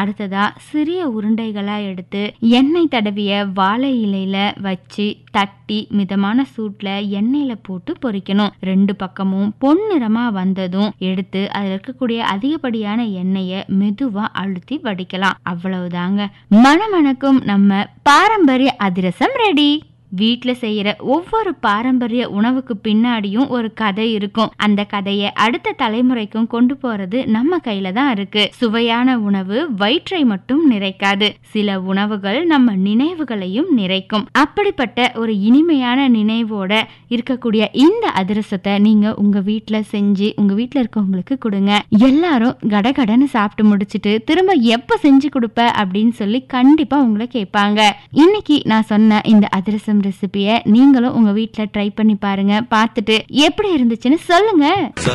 அடுத்ததா சிறிய உருண்டைகளா எடுத்து எண்ணெய் தடவிய வாழை இலையில வச்சு தட்டி மிதமான சூட்ல எண்ணெயில போட்டு பொரிக்கணும் ரெண்டு பக்கமும் பொன்னிறமா வந்ததும் எடுத்து அதுல இருக்கக்கூடிய அதிகப்படியான எண்ணெயை மெதுவா அழுத்தி வடிக்கலாம் அவ்வளவுதாங்க மணமணக்கும் நம்ம பாரம்பரிய அதிரசம் ரெடி வீட்ல செய்யற ஒவ்வொரு பாரம்பரிய உணவுக்கு பின்னாடியும் ஒரு கதை இருக்கும் அந்த கதையை அடுத்த தலைமுறைக்கும் கொண்டு போறது நம்ம கையில தான் இருக்கு சுவையான உணவு வயிற்றை மட்டும் நிறைக்காது சில உணவுகள் நம்ம நினைவுகளையும் நிறைக்கும் அப்படிப்பட்ட ஒரு இனிமையான நினைவோட இருக்கக்கூடிய இந்த அதிரசத்தை நீங்க உங்க வீட்ல செஞ்சு உங்க வீட்ல இருக்கவங்களுக்கு கொடுங்க எல்லாரும் கடகடன்னு சாப்பிட்டு முடிச்சிட்டு திரும்ப எப்ப செஞ்சு கொடுப்ப அப்படின்னு சொல்லி கண்டிப்பா உங்களை கேட்பாங்க இன்னைக்கு நான் சொன்ன இந்த அதிரசம் ரெசிபியை நீங்களும் உங்க வீட்ல ட்ரை பண்ணி பாருங்க பார்த்துட்டு எப்படி இருந்துச்சுன்னு சொல்லுங்க